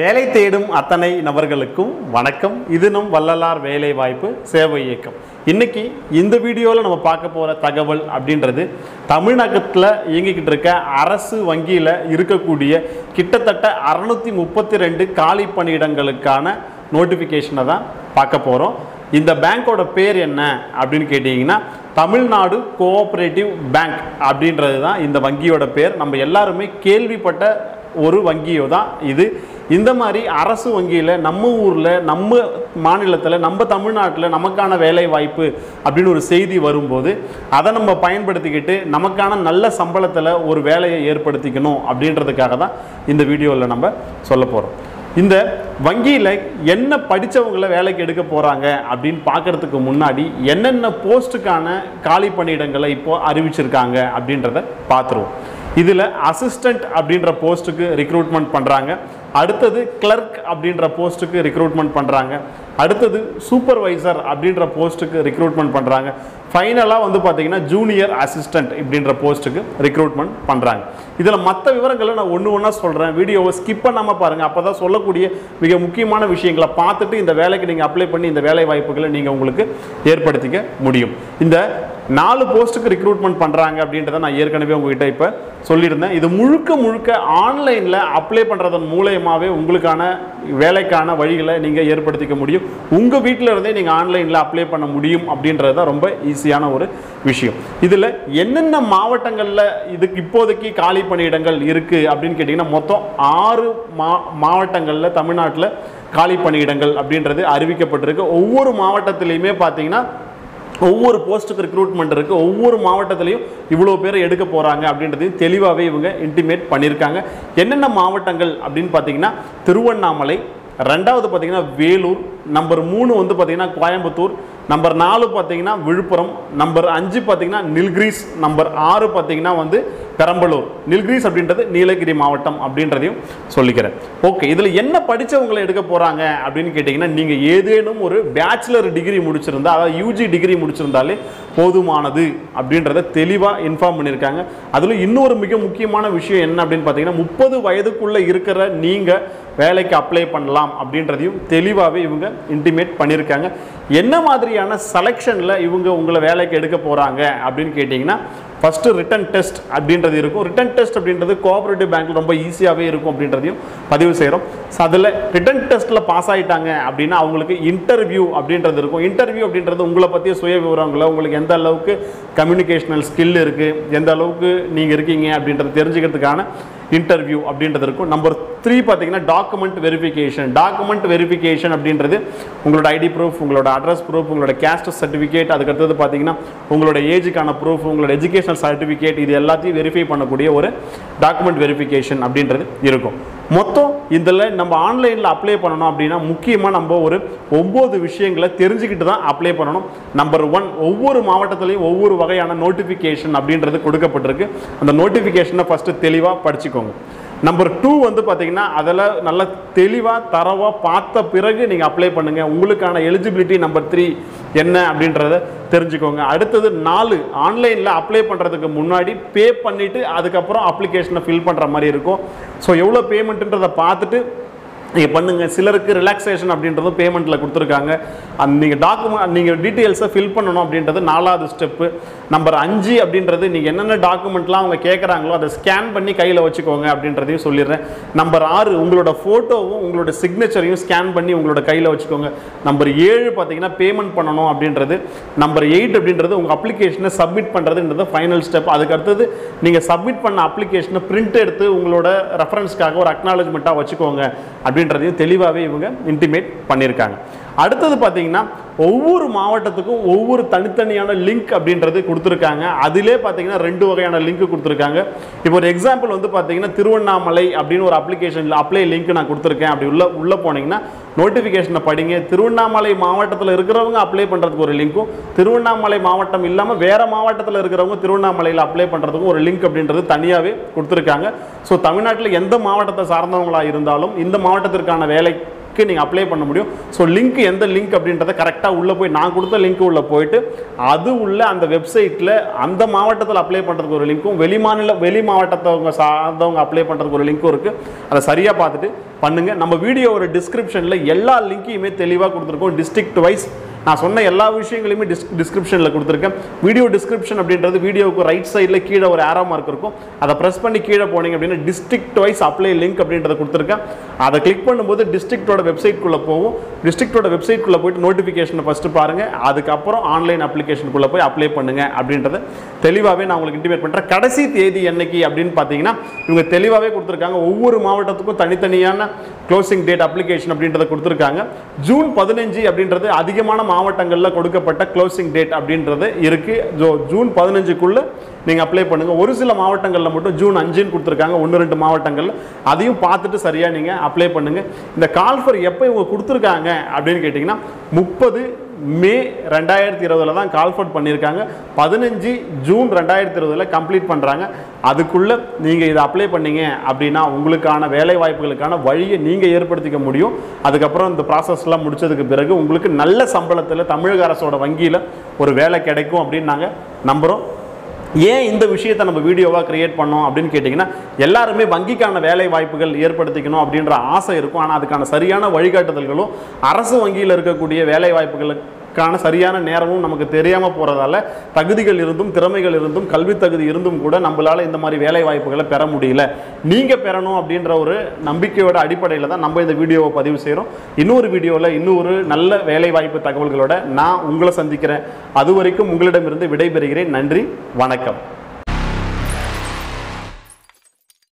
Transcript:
வேலை தேடும் அத்தனை நபர்களுக்கும் வணக்கம் இது நம் வள்ளலார் வேலை வாய்ப்பு சேவை இயக்கம் இன்னைக்கு இந்த வீடியோவில் நம்ம பார்க்க போகிற தகவல் அப்படின்றது தமிழகத்தில் இயங்கிக்கிட்டு இருக்க அரசு வங்கியில் இருக்கக்கூடிய கிட்டத்தட்ட அறுநூத்தி முப்பத்தி ரெண்டு காலி பணியிடங்களுக்கான நோட்டிஃபிகேஷனை தான் பார்க்க போகிறோம் இந்த பேங்க்கோட பேர் என்ன அப்படின்னு கேட்டிங்கன்னா தமிழ்நாடு கோஆப்ரேட்டிவ் பேங்க் அப்படின்றது தான் இந்த வங்கியோட பேர் நம்ம எல்லாருமே கேள்விப்பட்ட ஒரு வங்கியோ தான் இது இந்த மாதிரி அரசு வங்கியில் நம்ம ஊரில் நம்ம மாநிலத்தில் நம்ம தமிழ்நாட்டில் நமக்கான வேலை வாய்ப்பு அப்படின்னு ஒரு செய்தி வரும்போது அதை நம்ம பயன்படுத்திக்கிட்டு நமக்கான நல்ல சம்பளத்தில் ஒரு வேலையை ஏற்படுத்திக்கணும் அப்படின்றதுக்காக தான் இந்த வீடியோவில் நம்ம சொல்ல போகிறோம் இந்த வங்கியில் என்ன படித்தவங்கள வேலைக்கு எடுக்க போகிறாங்க அப்படின்னு பார்க்கறதுக்கு முன்னாடி என்னென்ன போஸ்ட்டுக்கான காலி பணியிடங்களை இப்போ அறிவிச்சிருக்காங்க அப்படின்றத பார்த்துருவோம் இதில் அசிஸ்டண்ட் அப்படின்ற போஸ்ட்டுக்கு ரெக்ரூட்மெண்ட் பண்ணுறாங்க அடுத்தது கிளர்க் அப்படின்ற போஸ்ட்டுக்கு ரெக்ரூட்மெண்ட் பண்ணுறாங்க அடுத்தது சூப்பர்வைசர் அப்படின்ற போஸ்ட்டுக்கு ரெக்ரூட்மெண்ட் பண்ணுறாங்க ஃபைனலாக வந்து பார்த்தீங்கன்னா ஜூனியர் அசிஸ்டண்ட் இப்படின்ற போஸ்ட்டுக்கு ரெக்ரூட்மெண்ட் பண்ணுறாங்க இதில் மற்ற விவரங்களை நான் ஒன்று ஒன்றா சொல்கிறேன் வீடியோவை ஸ்கிப் பண்ணாமல் பாருங்கள் அப்போ தான் சொல்லக்கூடிய மிக முக்கியமான விஷயங்களை பார்த்துட்டு இந்த வேலைக்கு நீங்கள் அப்ளை பண்ணி இந்த வேலை வாய்ப்புகளை நீங்கள் உங்களுக்கு ஏற்படுத்திக்க முடியும் இந்த நாலு போஸ்ட்டுக்கு ரெக்ரூட்மெண்ட் பண்ணுறாங்க அப்படின்றத நான் ஏற்கனவே உங்ககிட்ட இப்போ சொல்லியிருந்தேன் இது முழுக்க முழுக்க ஆன்லைனில் அப்ளை பண்ணுறதன் மூலயமாவே உங்களுக்கான வேலைக்கான வழிகளை நீங்கள் ஏற்படுத்திக்க முடியும் உங்கள் வீட்டில் இருந்தே நீங்கள் ஆன்லைனில் அப்ளை பண்ண முடியும் அப்படின்றது தான் ரொம்ப ஈஸியான ஒரு விஷயம் இதில் என்னென்ன மாவட்டங்களில் இதுக்கு இப்போதைக்கு காலி பணியிடங்கள் இருக்குது அப்படின்னு கேட்டிங்கன்னா மொத்தம் ஆறு மா மாவட்டங்களில் தமிழ்நாட்டில் காலி பணியிடங்கள் அப்படின்றது அறிவிக்கப்பட்டிருக்கு ஒவ்வொரு மாவட்டத்திலையுமே பார்த்தீங்கன்னா ஒவ்வொரு போஸ்ட்டுக்கு ரெக்ரூட்மெண்ட் இருக்குது ஒவ்வொரு மாவட்டத்திலையும் இவ்வளோ பேர் எடுக்க போகிறாங்க அப்படின்றதையும் தெளிவாகவே இவங்க இன்டிமேட் பண்ணியிருக்காங்க என்னென்ன மாவட்டங்கள் அப்படின்னு பார்த்தீங்கன்னா திருவண்ணாமலை ரெண்டாவது பார்த்தீங்கன்னா வேலூர் நம்பர் மூணு வந்து பார்த்தீங்கன்னா கோயம்புத்தூர் நம்பர் நாலு பார்த்தீங்கன்னா விழுப்புரம் நம்பர் அஞ்சு பார்த்தீங்கன்னா நில்கிரிஸ் நம்பர் ஆறு பார்த்தீங்கன்னா வந்து பெரம்பலூர் நில்கிரிஸ் அப்படின்றது நீலகிரி மாவட்டம் அப்படின்றதையும் சொல்லிக்கிறேன் ஓகே இதில் என்ன படித்தவங்களை எடுக்க போகிறாங்க அப்படின்னு கேட்டிங்கன்னா நீங்கள் ஏதேனும் ஒரு பேச்சுலர் டிகிரி முடிச்சிருந்தா அதாவது யூஜி டிகிரி முடிச்சிருந்தாலே போதுமானது அப்படின்றத தெளிவாக இன்ஃபார்ம் பண்ணியிருக்காங்க அதில் இன்னொரு மிக முக்கியமான விஷயம் என்ன அப்படின்னு பார்த்தீங்கன்னா முப்பது வயதுக்குள்ளே இருக்கிற நீங்கள் வேலைக்கு அப்ளை பண்ணலாம் அப்படின்றதையும் தெளிவாகவே இவங்க இன்டிமேட் பண்ணியிருக்காங்க என்ன மாதிரியான செலெக்ஷனில் இவங்க உங்களை வேலைக்கு எடுக்க போகிறாங்க அப்படின்னு கேட்டிங்கன்னா ஃபஸ்ட்டு ரிட்டன் டெஸ்ட் அப்படின்றது இருக்கும் ரிட்டன் டெஸ்ட் அப்படின்றது கோஆபரேட்டிவ் பேங்க்கில் ரொம்ப ஈஸியாகவே இருக்கும் அப்படின்றதையும் பதிவு செய்கிறோம் ஸோ அதில் ரிட்டன் டெஸ்ட்டில் பாஸ் ஆகிட்டாங்க அப்படின்னா அவங்களுக்கு இன்டர்வியூ அப்படின்றது இருக்கும் இன்டர்வியூ அப்படின்றது உங்களை பற்றிய சுய விவரங்களை உங்களுக்கு எந்த அளவுக்கு கம்யூனிகேஷனல் ஸ்கில் இருக்குது எந்த அளவுக்கு நீங்கள் இருக்கீங்க அப்படின்றத தெரிஞ்சுக்கிறதுக்கான இன்டர்வியூ அப்படின்றது இருக்கும் நம்பர் த்ரீ பார்த்தீங்கன்னா டாக்குமெண்ட் வெரிஃபிகேஷன் டாக்குமெண்ட் வெரிஃபிகேஷன் அப்படின்றது உங்களோட ஐடி ப்ரூஃப் உங்களோட அட்ரஸ் ப்ரூஃப் உங்களோட கேஸ்ட் சர்டிஃபிகேட் அதுக்கடுத்தது பார்த்தீங்கன்னா உங்களோட ஏஜுக்கான ப்ரூஃப் உங்களோட எஜுகேஷனல் சர்டிஃபிகேட் இது எல்லாத்தையும் வெரிஃபை பண்ணக்கூடிய ஒரு டாக்குமெண்ட் வெரிஃபிகேஷன் அப்படின்றது இருக்கும் மொத்தம் இதில் நம்ம ஆன்லைனில் அப்ளை பண்ணணும் அப்படின்னா முக்கியமாக நம்ம ஒரு ஒம்பது விஷயங்களை தெரிஞ்சுக்கிட்டு தான் அப்ளை பண்ணணும் நம்பர் ஒன் ஒவ்வொரு மாவட்டத்துலையும் ஒவ்வொரு வகையான நோட்டிஃபிகேஷன் அப்படின்றது கொடுக்கப்பட்டிருக்கு அந்த நோட்டிஃபிகேஷனை ஃபஸ்ட்டு தெளிவாக படிச்சுக்கோங்க நம்பர் டூ வந்து பார்த்தீங்கன்னா அதில் நல்ல தெளிவாக தரவாக பார்த்த பிறகு நீங்கள் அப்ளை பண்ணுங்கள் உங்களுக்கான எலிஜிபிலிட்டி நம்பர் த்ரீ என்ன அப்படின்றத தெரிஞ்சுக்கோங்க அடுத்தது நாலு ஆன்லைனில் அப்ளை பண்ணுறதுக்கு முன்னாடி பே பண்ணிவிட்டு அதுக்கப்புறம் அப்ளிகேஷனை ஃபில் பண்ணுற மாதிரி இருக்கும் ஸோ எவ்வளோ பேமெண்ட்டுன்றதை பார்த்துட்டு நீங்கள் பண்ணுங்கள் சிலருக்கு ரிலாக்ஸேஷன் அப்படின்றதும் பேமெண்ட்டில் கொடுத்துருக்காங்க அந்த நீங்கள் டாக்குமெண்ட் நீங்கள் டீட்டெயில்ஸை ஃபில் பண்ணணும் அப்படின்றது நாலாவது ஸ்டெப்பு நம்பர் அஞ்சு அப்படின்றது நீங்கள் என்னென்ன டாக்குமெண்ட்லாம் அவங்க கேட்குறாங்களோ அதை ஸ்கேன் பண்ணி கையில் வச்சுக்கோங்க அப்படின்றதையும் சொல்லிடுறேன் நம்பர் ஆறு உங்களோட ஃபோட்டோவும் உங்களோட சிக்னேச்சரையும் ஸ்கேன் பண்ணி உங்களோட கையில் வச்சுக்கோங்க நம்பர் ஏழு பார்த்தீங்கன்னா பேமெண்ட் பண்ணணும் அப்படின்றது நம்பர் எயிட் அப்படின்றது உங்கள் அப்ளிகேஷனை சப்மிட் பண்ணுறதுன்றது ஃபைனல் ஸ்டெப் அதுக்கு அடுத்தது நீங்கள் சப்மிட் பண்ண அப்ளிகேஷனை பிரிண்ட் எடுத்து உங்களோட ரெஃபரன்ஸ்க்காக ஒரு அக்னாலஜ்மெண்ட்டாக வச்சுக்கோங்க அப்படின்றதையும் தெளிவாகவே இவங்க இன்டிமேட் பண்ணியிருக்காங்க அடுத்தது பார்த்தீங்கன்னா ஒவ்வொரு மாவட்டத்துக்கும் ஒவ்வொரு தனித்தனியான லிங்க் அப்படின்றது கொடுத்துருக்காங்க அதிலே பார்த்தீங்கன்னா ரெண்டு வகையான லிங்க் கொடுத்துருக்காங்க இப்போ ஒரு எக்ஸாம்பிள் வந்து பார்த்தீங்கன்னா திருவண்ணாமலை அப்படின்னு ஒரு அப்ளிகேஷனில் அப்ளை லிங்க் நான் கொடுத்துருக்கேன் அப்படி உள்ள உள்ளே போனீங்கன்னா நோட்டிஃபிகேஷனை படிங்க திருவண்ணாமலை மாவட்டத்தில் இருக்கிறவங்க அப்ளை பண்ணுறதுக்கு ஒரு லிங்க்கும் திருவண்ணாமலை மாவட்டம் இல்லாமல் வேறு மாவட்டத்தில் இருக்கிறவங்க திருவண்ணாமலையில் அப்ளை பண்ணுறதுக்கும் ஒரு லிங்க் அப்படின்றது தனியாகவே கொடுத்துருக்காங்க ஸோ தமிழ்நாட்டில் எந்த மாவட்டத்தை சார்ந்தவங்களாக இருந்தாலும் இந்த மாவட்டத்திற்கான வேலைக்கு லிங்க்கு நீங்கள் அப்ளை பண்ண முடியும் ஸோ லிங்க் எந்த லிங்க் அப்படின்றத கரெக்டாக உள்ளே போய் நான் கொடுத்த லிங்க் உள்ளே போயிட்டு அது உள்ள அந்த வெப்சைட்டில் அந்த மாவட்டத்தில் அப்ளை பண்ணுறதுக்கு ஒரு லிங்க்கும் வெளி மாநில வெளி மாவட்டத்தவங்க சார்ந்தவங்க அப்ளை பண்ணுறதுக்கு ஒரு லிங்க்கும் இருக்குது அதை சரியாக பார்த்துட்டு பண்ணுங்கள் நம்ம வீடியோவோட டிஸ்கிரிப்ஷனில் எல்லா லிங்க்கையுமே தெளிவாக கொடுத்துருக்கோம் டிஸ்ட்ரிக்ட் வைஸ் நான் சொன்ன எல்லா விஷயங்களையுமே டிஸ் டிஸ்கிரிப்ஷனில் கொடுத்துருக்கேன் வீடியோ டிஸ்கிரிப்ஷன் அப்படின்றது வீடியோவுக்கு ரைட் சைடில் கீழே ஒரு ஆரோ மார்க் இருக்கும் அதை ப்ரெஸ் பண்ணி கீழே போனீங்க அப்படின்னா டிஸ்ட்ரிக்ட் வைஸ் அப்ளை லிங்க் அப்படின்றத கொடுத்துருக்கேன் அதை கிளிக் பண்ணும்போது டிஸ்ட்ரிக்டோட வெப்சைட்குள்ளே போகும் டிஸ்ட்ரிக்டோட வெப்சைட்குள்ளே போயிட்டு நோட்டிஃபிகேஷனை ஃபஸ்ட்டு பாருங்கள் அதுக்கப்புறம் ஆன்லைன் அப்ளிகேஷனுக்குள்ளே போய் அப்ளை பண்ணுங்க அப்படின்றத தெளிவாகவே நான் உங்களுக்கு இன்டிமேட் பண்ணுறேன் கடைசி தேதி என்னைக்கு அப்படின்னு பார்த்தீங்கன்னா இவங்க தெளிவாகவே கொடுத்துருக்காங்க ஒவ்வொரு மாவட்டத்துக்கும் தனித்தனியான க்ளோசிங் டேட் அப்ளிகேஷன் அப்படின்றத கொடுத்துருக்காங்க ஜூன் பதினஞ்சு அப்படின்றது அதிகமான மாவட்டங்களில் கொடுக்கப்பட்ட க்ளோசிங் டேட் அப்படின்றது இருக்கு ஜோ ஜூன் பதினஞ்சுக்குள்ள நீங்கள் அப்ளை பண்ணுங்க ஒரு சில மாவட்டங்களில் மட்டும் ஜூன் அஞ்சுன்னு கொடுத்துருக்காங்க ஒன்று ரெண்டு மாவட்டங்களில் அதையும் பார்த்துட்டு சரியாக நீங்கள் அப்ளை பண்ணுங்க இந்த கால்ஃபர் எப்போ இவங்க கொடுத்துருக்காங்க அப்படின்னு கேட்டிங்கன்னா முப்பது மே ரெண்டாயிரத்தி இருபதுல தான் கால்ஃபர்ட் பண்ணியிருக்காங்க பதினஞ்சு ஜூன் ரெண்டாயிரத்தி இருபதுல கம்ப்ளீட் பண்ணுறாங்க அதுக்குள்ளே நீங்கள் இதை அப்ளை பண்ணீங்க அப்படின்னா உங்களுக்கான வேலை வாய்ப்புகளுக்கான வழியை நீங்கள் ஏற்படுத்திக்க முடியும் அதுக்கப்புறம் இந்த ப்ராசஸ்லாம் முடிச்சதுக்கு பிறகு உங்களுக்கு நல்ல சம்பளத்தில் தமிழக அரசோட வங்கியில் ஒரு வேலை கிடைக்கும் அப்படின்னு நாங்கள் நம்புகிறோம் ஏன் இந்த விஷயத்தை நம்ம வீடியோவாக கிரியேட் பண்ணோம் அப்படின்னு கேட்டிங்கன்னா எல்லாருமே வங்கிக்கான வேலை வாய்ப்புகள் ஏற்படுத்திக்கணும் அப்படின்ற ஆசை இருக்கும் ஆனால் அதுக்கான சரியான வழிகாட்டுதல்களும் அரசு வங்கியில் இருக்கக்கூடிய வேலை வாய்ப்புகளுக்கான சரியான நேரமும் நமக்கு தெரியாமல் போகிறதால தகுதிகள் இருந்தும் திறமைகள் இருந்தும் கல்வி தகுதி இருந்தும் கூட நம்மளால் இந்த மாதிரி வேலை வாய்ப்புகளை பெற முடியல நீங்கள் பெறணும் அப்படின்ற ஒரு நம்பிக்கையோட அடிப்படையில் தான் நம்ம இந்த வீடியோவை பதிவு செய்கிறோம் இன்னொரு வீடியோவில் இன்னொரு நல்ல வேலை வாய்ப்பு தகவல்களோட நான் உங்களை சந்திக்கிறேன் அது வரைக்கும் உங்களிடமிருந்து விடைபெறுகிறேன் நன்றி வணக்கம்